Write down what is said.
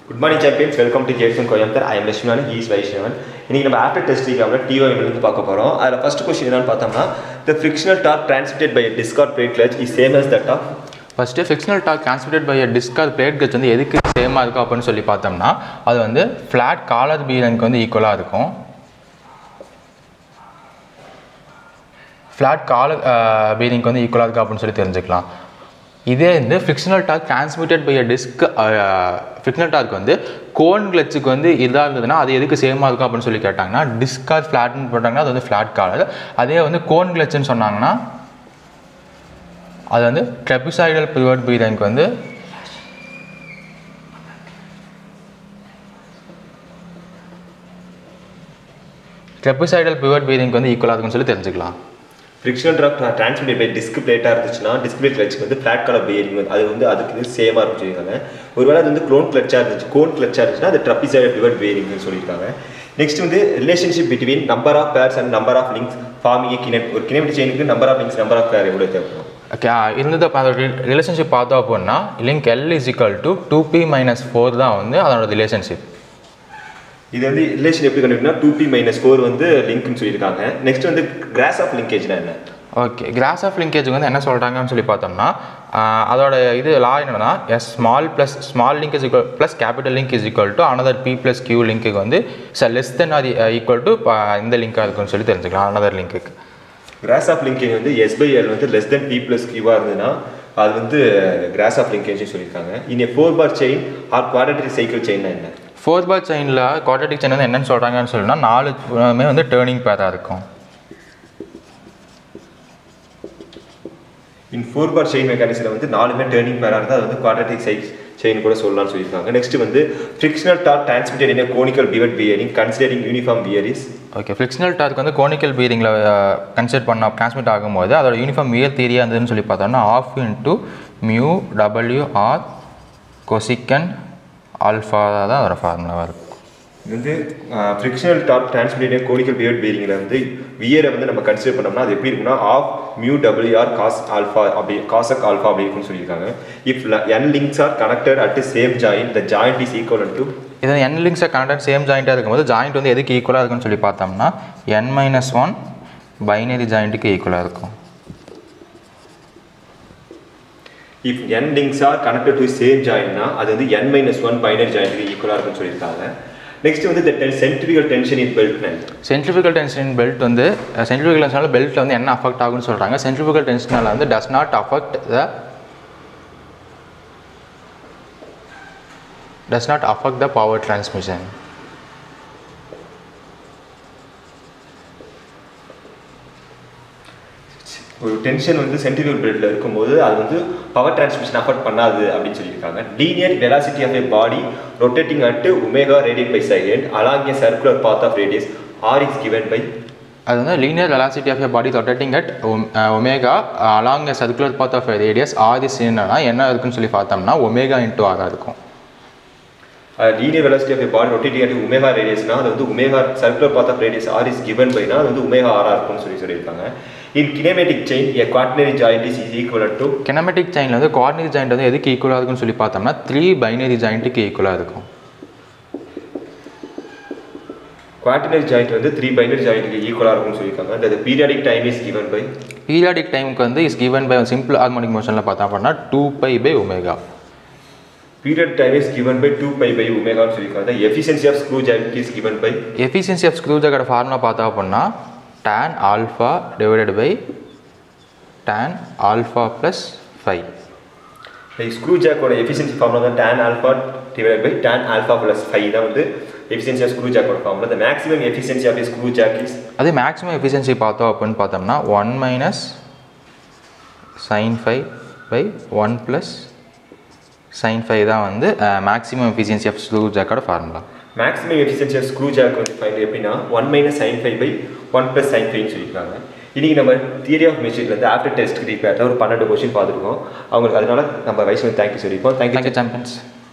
Good morning champions welcome to கேட்ஸன் Coimbatore I am Lakshmanan he's Vaishnavan இன்னைக்கு நம்ம ஆஃப்டர் டெஸ்ட் எக்ஸாமில் டிஓஎம்லேருந்து பார்க்க போகிறோம் அதில் ஃபர்ஸ்ட் கொஸ்டின் என்னன்னு பார்த்தோம்னா the frictional torque transmitted by disc or plate clutch is same as that of first frictional torque transmitted by disc or plate clutch வந்து எதுக்கு சேமாக இருக்கும் அப்படின்னு சொல்லி பார்த்தோம்னா அது வந்து ஃப்ளாட் காலர் பீரனுக்கு வந்து ஈக்குவலாக இருக்கும் ஃப்ளாட் காலர் பீரிங்க்கு வந்து ஈக்குவலாக இருக்கும் அப்படின்னு சொல்லி தெரிஞ்சுக்கலாம் இதே வந்து frictional torque transmitted by disc frictional torque வந்து கோன் கிளச்சுக்கு வந்து இதாக இருந்ததுன்னா அது எதுக்கு சேமாக இருக்கும் அப்படின்னு சொல்லி கேட்டாங்கன்னா டிஸ்கார் ஃப்ளாட்னு போட்டாங்கன்னா அது வந்து ஃப்ளாட் காலர் அதே வந்து கோன் கிளச்சுன்னு சொன்னாங்கன்னா அது வந்து ட்ரெபிசாய்டல் பிரிவர்ட் பீரங்க்கு வந்து ட்ரெபிசாய்டல் பிரிவர்ட் பீரிங்க்கு வந்து ஈக்குவலாக இருக்கும்னு சொல்லி தெரிஞ்சுக்கலாம் frictional torque transmitted by disc பிளேட்டாக இருந்துச்சுன்னா டிஸ்க் பிளேட் கிளச்சுக்கு வந்து ஃப்ளாட் கலர் பியரிங் வந்து அது வந்து அதுக்கு சேமாக இருக்கும் சொல்லியிருக்காங்க ஒருவேளை அது வந்து க்ளோன் கிளச்சாக இருந்துச்சு கோன் கிளச்சாக இருந்துச்சுன்னா அது ட்ரப்பிசைட் பிவட் பியரிங்னு சொல்லியிருக்காங்க நெக்ஸ்ட் வந்து relationship between number of pairs and number of links forming a kinematic ஒரு கினெட் செயினுக்கு number of links number of pair எவ்வளோ தேவைப்படும் ஓகே இருந்தது அதோட ரிலேஷன்ஷிப் பார்த்தோம் அப்படின்னா link L is equal to two P minus four தான் வந்து அதோட ரிலேஷன்ஷிப் இது வந்து ரிலேஷன் எப்படி கண்டுபிடிக்கணும் டூ பி மைனஸ் ஃபோர் வந்து லிங்க்னு சொல்லியிருக்காங்க நெக்ஸ்ட் வந்து கிராஸ் ஆஃப் லிங்கேஜ்னா என்ன ஓகே கிராஸ் ஆஃப் லிங்கேஜ் வந்து என்ன சொல்கிறாங்கன்னு சொல்லி பார்த்தோம்னா ஆஹ் அதோட இது லா என்னன்னா S small plus small link is equal plus capital link is equal to another P plus Q லிங்க்குக்கு வந்து சார் லெஸ் தென் அது ஈக்குவல் டு இந்த லிங்காக இருக்குன்னு சொல்லி தெரிஞ்சுக்கலாம் அனதர் லிங்க்குக்கு கிராஸ் ஆஃப் லிங்கேஜ் வந்து எஸ் பை எல் வந்து லெஸ் தென் பி ப்ளஸ் கியூவாக இருந்ததுன்னா அது வந்து கிராஸ் ஆஃப் லிங்கேஜ்னு சொல்லியிருக்காங்க இனி four bar chain or quadric cycle செயின்னா என்ன ஃபோர்த் பார் செயினில் குவாட்ரட்டிக் செயின் வந்து என்னென்னு சொல்கிறாங்கன்னு சொல்லினா நாலுமே வந்து டேர்னிங் பேராக இருக்கும் இன் ஃபோர் பார் செயின் மெக்கானிக்ஸில் வந்து நாலுமே டேர்னிங் பேராக இருந்தால் அது வந்து குவாட்ரேட்டிக் சைக் செயின் கூட சொல்லலாம்னு சொல்லியிருக்காங்க நெக்ஸ்ட் வந்து frictional torque transmitted in conical pivot bearing considering uniform பியரிஸ் ஓகே ஃபிக்ஷனல் டார்க் வந்து கோனிக்கல் பீரிங்கில் கன்சிடர் பண்ண டிரான்ஸ்மிட் ஆகும்போது அதோட யூனிஃபார்ம் வியர் தியரியாக இருந்ததுன்னு சொல்லி பார்த்தோம்னா half into mu W R cosec alpha தான் அதோட ஃபார்முலாவாக இருக்கும் இது வந்து ஃப்ரிக்ஷனல் டாக் டிரான்ஸ்மிட்டட் கோனிக்கல் பியர்ட் பியரிங்கில் வந்து வியரை வந்து நம்ம கன்சிடர் பண்ணோம்னா அது எப்படி இருக்குன்னா half mu W R cos alpha அப்படி காசக் ஆல்ஃபா அப்படி இருக்கும்னு சொல்லியிருக்காங்க if N links are connected at same join the joint is equal to இது என் லிங்க்ஸை கனெக்டட் சேம் ஜாயிண்ட்டாக இருக்கும்போது ஜாயிண்ட் வந்து எதுக்கு ஈக்குவலாக இருக்குன்னு சொல்லி பார்த்தோம்னா என் மைனஸ் ஒன் பைனரி ஜாயிண்ட்டுக்கு ஈக்குவலாக இருக்கும் if N links are connected to same ஜாயின்னா அது வந்து என் மைனஸ் ஒன் பைனரி ஜாயிண்ட்டுக்கு ஈக்குவலாக இருக்கும்னு சொல்லியிருக்காங்க நெக்ஸ்ட் வந்து the centrifugal tension in belt centrifugal tension belt வந்து சென்ட்ரிபிகல் டென்ஷனால் பெல்ட்டில் வந்து என்ன அஃபெக்ட் ஆகும்னு சொல்கிறாங்க சென்ட்ரிபிகல் டென்ஷனால் வந்து does not affect the does not affect the power transmission. ஒரு டென்ஷன் வந்து சென்ட்ரிபியூல் பிளட்ல இருக்கும்போது அது வந்து பவர் டிரான்ஸ்மிஷன் அஃபெக்ட் பண்ணாது அப்படின்னு சொல்லியிருக்காங்க linear velocity of a body rotating at omega radian by second along a circular path of radius R is given by அது வந்து linear velocity of a body rotating at omega along a circular path of radius R is என்னன்னா என்ன இருக்குன்னு சொல்லி பார்த்தோம்னா omega into ஆராக இருக்கும் linear velocity of a body rotating at omega ரேடியஸ்னா அது வந்து omega circular path of radius R is given பைனா அது வந்து ஒமேகா ஆரா இருக்கும்னு சொல்லி சொல்லியிருக்காங்க in kinematic chain a quaternary joint is is equal to kinematic செயினில் வந்து குவார்டினரி ஜாயிண்ட் வந்து எதுக்கு ஈக்குவலாக இருக்குன்னு சொல்லி பார்த்தோம்னா த்ரீ பைனரி ஜாயிண்ட்டுக்கு ஈக்குவலாக இருக்கும் குவாட்டினரி ஜாயிண்ட் வந்து த்ரீ பைனரி ஜாயிண்ட்டுக்கு ஈக்குவலாக இருக்கும்னு சொல்லியிருக்காங்க அந்த periodic time is given by periodic டைமுக்கு வந்து is given by simple harmonic மோஷனில் பார்த்தா அப்படின்னா two pi by omega periodic time is given by two pi by ஒமேகான்னு சொல்லியிருக்காங்க efficiency of screw joint is given by efficiency of screw ஜாக்கோட formula பார்த்தா அப்படின்னா tan alpha divided by tan alpha plus phi screw ஜாக்கோட efficiency formula தான் tan alpha divide by tan alpha plus phi தான் வந்து efficiency of screw ஜாக்கோட formula the maximum efficiency of screw jack is அதே maximum efficiency பார்த்தோம் அப்படின்னு பார்த்தோம்னா one minus sine phi by one plus sine phi தான் வந்து மேக்ஸிமம் எஃபிஷியன்சி ஆஃப் ஸ்க்ரூ ஜாக்கோட formula maximum efficiency of screw jack வந்து fine எப்படின்னா one minus sine phi by one plus sine ஃபைவ்னு சொல்லியிருக்காங்க இன்றைக்கி நம்ம தியரி ஆஃப் மெஷின்லேருந்து ஆஃப்டர் டெஸ்ட் ரிப்பேரில் ஒரு பன்னெண்டு கொஸ்டின் பார்த்துருக்கோம் அவங்களுக்கு அதனால நம்ம வயசு தேங்க்யூ சொல்லியிருக்கோம் தேங்க்யூ தேங்க்யூ சாம்பியன்ஸ்